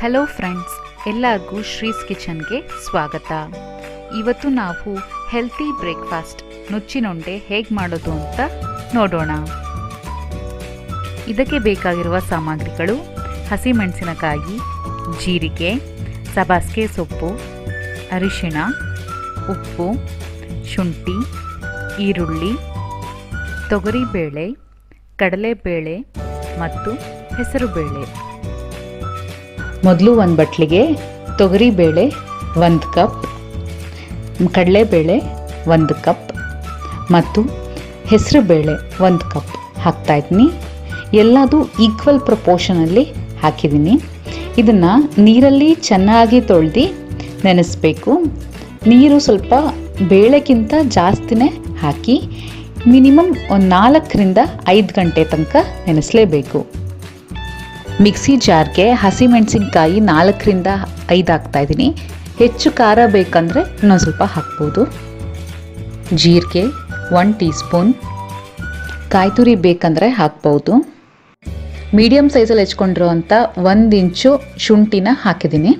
hello friends ಎಲ್ಲರಿಗೂ ಶ್ರೀಸ್ ಕಿಚನ್ಗೆ ಸ್ವಾಗತ ಇವತ್ತು ನಾವು ಹೆಲ್ತಿ ಬ್ರೇಕ್ಫಾಸ್ಟ್ ನುಚ್ಚಿನುಂಡೆ ಹೇಗೆ ಮಾಡೋದು ಅಂತ ನೋಡೋಣ ಇದಕ್ಕೆ ಬೇಕಾಗಿರುವ ಸಾಮಗ್ರಿಗಳು ಹಸಿಮೆಣಸಿನಕಾಯಿ ಜೀರಿಗೆ ಸಬಾಸ್ಗೆ ಸೊಪ್ಪು ಅರಿಶಿಣ ಉಪ್ಪು ಶುಂಠಿ ಈರುಳ್ಳಿ ತೊಗರಿಬೇಳೆ ಕಡಲೆಬೇಳೆ ಮತ್ತು ಹೆಸರುಬೇಳೆ ಮೊದಲು ಒಂದು ಬಟ್ಲಿಗೆ ತೊಗರಿಬೇಳೆ ಒಂದು ಕಪ್ ಕಡಲೆಬೇಳೆ ಒಂದು ಕಪ್ ಮತ್ತು ಹೆಸರುಬೇಳೆ ಒಂದು ಕಪ್ ಹಾಕ್ತಾಯಿದ್ದೀನಿ ಎಲ್ಲದು ಈಕ್ವಲ್ ಪ್ರಪೋರ್ಷನಲ್ಲಿ ಹಾಕಿದ್ದೀನಿ ಇದನ್ನು ನೀರಲ್ಲಿ ಚೆನ್ನಾಗಿ ತೊಳೆದು ನೆನೆಸ್ಬೇಕು ನೀರು ಸ್ವಲ್ಪ ಬೇಳೆಗಿಂತ ಜಾಸ್ತಿನೇ ಹಾಕಿ ಮಿನಿಮಮ್ ಒಂದು ನಾಲ್ಕರಿಂದ ಐದು ಗಂಟೆ ತನಕ ನೆನೆಸಲೇಬೇಕು ಮಿಕ್ಸಿ ಜಾರ್ಗೆ ಹಸಿಮೆಣಸಿನ್ಕಾಯಿ ನಾಲ್ಕರಿಂದ ಐದು ಹಾಕ್ತಾಯಿದ್ದೀನಿ ಹೆಚ್ಚು ಖಾರ ಬೇಕಂದರೆ ಇನ್ನೊಂದು ಸ್ವಲ್ಪ ಹಾಕ್ಬೋದು ಜೀರಿಗೆ ಒನ್ ಟೀ ಸ್ಪೂನ್ ಕಾಯಿ ತುರಿ ಬೇಕಂದರೆ ಹಾಕ್ಬೋದು ಮೀಡಿಯಮ್ ಸೈಜಲ್ಲಿ ಹೆಚ್ಕೊಂಡಿರೋವಂಥ ಒಂದು ಇಂಚು ಶುಂಠಿನ ಹಾಕಿದ್ದೀನಿ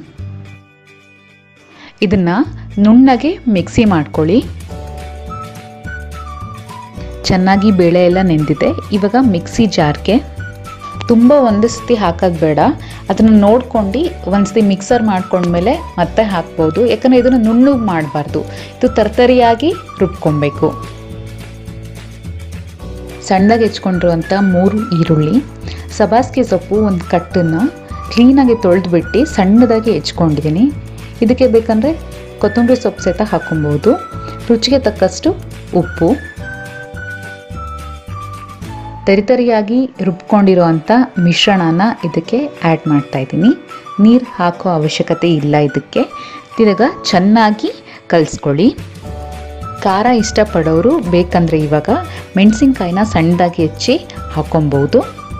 ಇದನ್ನು ನುಣ್ಣಗೆ ಮಿಕ್ಸಿ ಮಾಡ್ಕೊಳ್ಳಿ ಚೆನ್ನಾಗಿ ಬೇಳೆ ಎಲ್ಲ ನೆಂದಿದೆ ಇವಾಗ ಮಿಕ್ಸಿ ಜಾರ್ಗೆ ತುಂಬ ಒಂದು ಸತಿ ಹಾಕೋದು ಬೇಡ ಅದನ್ನು ನೋಡ್ಕೊಂಡು ಒಂದು ಸತಿ ಮಿಕ್ಸರ್ ಮಾಡ್ಕೊಂಡ್ಮೇಲೆ ಮತ್ತೆ ಹಾಕ್ಬೋದು ಯಾಕಂದರೆ ಇದನ್ನು ನುಣ್ಣಗೆ ಮಾಡಬಾರ್ದು ಇದು ತರ್ತರಿಯಾಗಿ ರುಬ್ಕೊಬೇಕು ಸಣ್ಣದಾಗಿ ಹೆಚ್ಕೊಂಡಿರುವಂಥ ಮೂರು ಈರುಳ್ಳಿ ಸಬಾಸ್ಗೆ ಸೊಪ್ಪು ಒಂದು ಕಟ್ಟನ್ನು ಕ್ಲೀನಾಗಿ ತೊಳೆದ್ಬಿಟ್ಟು ಸಣ್ಣದಾಗಿ ಹೆಚ್ಕೊಂಡಿದ್ದೀನಿ ಇದಕ್ಕೆ ಬೇಕಂದರೆ ಕೊತ್ತಂಬರಿ ಸೊಪ್ಪು ಸಹಿತ ಹಾಕೊಬೋದು ರುಚಿಗೆ ತಕ್ಕಷ್ಟು ಉಪ್ಪು ತರಿತರಿಯಾಗಿ ರುಬ್ಕೊಂಡಿರೋವಂಥ ಮಿಶ್ರಣನ ಇದಕ್ಕೆ ಆ್ಯಡ್ ಮಾಡ್ತಾ ಇದ್ದೀನಿ ನೀರು ಹಾಕೋ ಅವಶ್ಯಕತೆ ಇಲ್ಲ ಇದಕ್ಕೆ ತಿರ್ಗ ಚೆನ್ನಾಗಿ ಕಲಿಸ್ಕೊಳ್ಳಿ ಖಾರ ಇಷ್ಟಪಡೋರು ಬೇಕಂದರೆ ಇವಾಗ ಮೆಣಸಿನ್ಕಾಯಿನ ಸಣ್ಣದಾಗಿ ಹೆಚ್ಚಿ ಹಾಕೊಬೋದು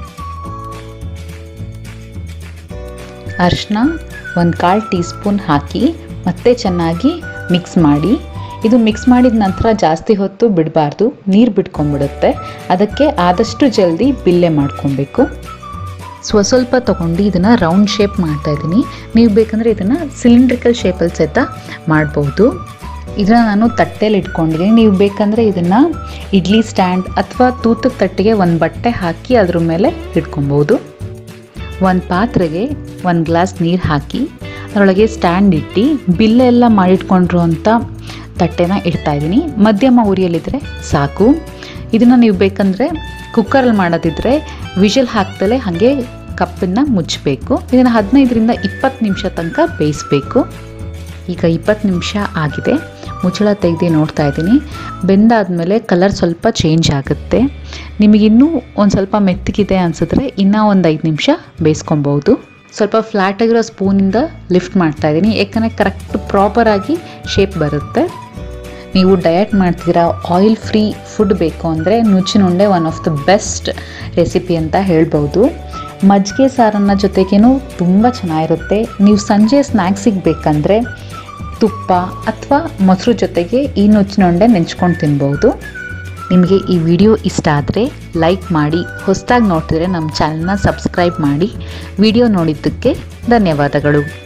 ಅರಿಶಿನ ಒಂದು ಕಾಲು ಟೀ ಸ್ಪೂನ್ ಹಾಕಿ ಮತ್ತೆ ಚೆನ್ನಾಗಿ ಮಿಕ್ಸ್ ಮಾಡಿ ಇದು ಮಿಕ್ಸ್ ಮಾಡಿದ ನಂತರ ಜಾಸ್ತಿ ಹೊತ್ತು ಬಿಡಬಾರ್ದು ನೀರು ಬಿಟ್ಕೊಂಡ್ಬಿಡುತ್ತೆ ಅದಕ್ಕೆ ಆದಷ್ಟು ಜಲ್ದಿ ಬಿಲ್ಲೆ ಮಾಡ್ಕೊಬೇಕು ಸ್ವ ಸ್ವಲ್ಪ ತೊಗೊಂಡು ಇದನ್ನು ರೌಂಡ್ ಶೇಪ್ ಮಾಡ್ತಾಯಿದ್ದೀನಿ ನೀವು ಬೇಕಂದರೆ ಇದನ್ನು ಸಿಲಿಂಡ್ರಿಕಲ್ ಶೇಪಲ್ಲಿ ಸಹಿತ ಮಾಡ್ಬೋದು ಇದನ್ನು ನಾನು ತಟ್ಟೆಯಲ್ಲಿ ಇಟ್ಕೊಂಡಿದ್ದೀನಿ ನೀವು ಬೇಕಂದರೆ ಇದನ್ನು ಇಡ್ಲಿ ಸ್ಟ್ಯಾಂಡ್ ಅಥವಾ ತೂತದ ತಟ್ಟಿಗೆ ಒಂದು ಬಟ್ಟೆ ಹಾಕಿ ಅದ್ರ ಮೇಲೆ ಇಟ್ಕೊಬೋದು ಒಂದು ಪಾತ್ರೆಗೆ ಒಂದು ಗ್ಲಾಸ್ ನೀರು ಹಾಕಿ ಅದರೊಳಗೆ ಸ್ಟ್ಯಾಂಡ್ ಇಟ್ಟು ಬಿಲ್ಲೆ ಎಲ್ಲ ಮಾಡಿಟ್ಕೊಂಡಿರುವಂಥ ತಟ್ಟೆನ ಇಡ್ತಾ ಇದ್ದೀನಿ ಮಧ್ಯಮ ಉರಿಯಲ್ಲಿದ್ದರೆ ಸಾಕು ಇದನ್ನು ನೀವು ಬೇಕಂದರೆ ಕುಕ್ಕರಲ್ಲಿ ಮಾಡೋದಿದ್ರೆ ವಿಷಲ್ ಹಾಕ್ದಲೇ ಹಾಗೆ ಕಪ್ಪನ್ನು ಮುಚ್ಚಬೇಕು ಇದನ್ನು ಹದಿನೈದರಿಂದ ಇಪ್ಪತ್ತು ನಿಮಿಷ ತನಕ ಬೇಯಿಸಬೇಕು ಈಗ ಇಪ್ಪತ್ತು ನಿಮಿಷ ಆಗಿದೆ ಮುಚ್ಚಳ ತೆಗೆದು ನೋಡ್ತಾ ಇದ್ದೀನಿ ಬೆಂದಾದಮೇಲೆ ಕಲರ್ ಸ್ವಲ್ಪ ಚೇಂಜ್ ಆಗುತ್ತೆ ನಿಮಗಿನ್ನೂ ಒಂದು ಸ್ವಲ್ಪ ಮೆತ್ತಗಿದೆ ಅನಿಸಿದ್ರೆ ಇನ್ನೂ ಒಂದು ಐದು ನಿಮಿಷ ಬೇಯಿಸ್ಕೊಬೋದು ಸ್ವಲ್ಪ ಫ್ಲ್ಯಾಟಾಗಿರೋ ಸ್ಪೂನಿಂದ ಲಿಫ್ಟ್ ಮಾಡ್ತಾ ಇದ್ದೀನಿ ಯಾಕಂದರೆ ಕರೆಕ್ಟ್ ಪ್ರಾಪರಾಗಿ ಶೇಪ್ ಬರುತ್ತೆ ನೀವು ಡಯಟ್ ಮಾಡ್ತಿದ್ದೀರಾ ಆಯಿಲ್ ಫ್ರೀ ಫುಡ್ ಬೇಕು ಅಂದರೆ ನುಚ್ಚಿನುಂಡೆ one of the best recipe ಅಂತ ಹೇಳ್ಬೋದು ಮಜ್ಜಿಗೆ ಸಾರನ್ನ ಜೊತೆಗೇನು ತುಂಬ ಚೆನ್ನಾಗಿರುತ್ತೆ ನೀವು ಸಂಜೆ ಸ್ನ್ಯಾಕ್ಸಿಗೆ ಬೇಕಂದರೆ ತುಪ್ಪ ಅಥವಾ ಮೊಸರು ಜೊತೆಗೆ ಈ ನುಚ್ಚಿನುಂಡೆ ನೆಂಚ್ಕೊಂಡು ತಿನ್ಬೋದು ನಿಮಗೆ ಈ ವಿಡಿಯೋ ಇಷ್ಟ ಆದರೆ ಲೈಕ್ ಮಾಡಿ ಹೊಸದಾಗಿ ನೋಡ್ತಿದ್ರೆ ನಮ್ಮ ಚಾನಲ್ನ ಸಬ್ಸ್ಕ್ರೈಬ್ ಮಾಡಿ ವಿಡಿಯೋ ನೋಡಿದ್ದಕ್ಕೆ ಧನ್ಯವಾದಗಳು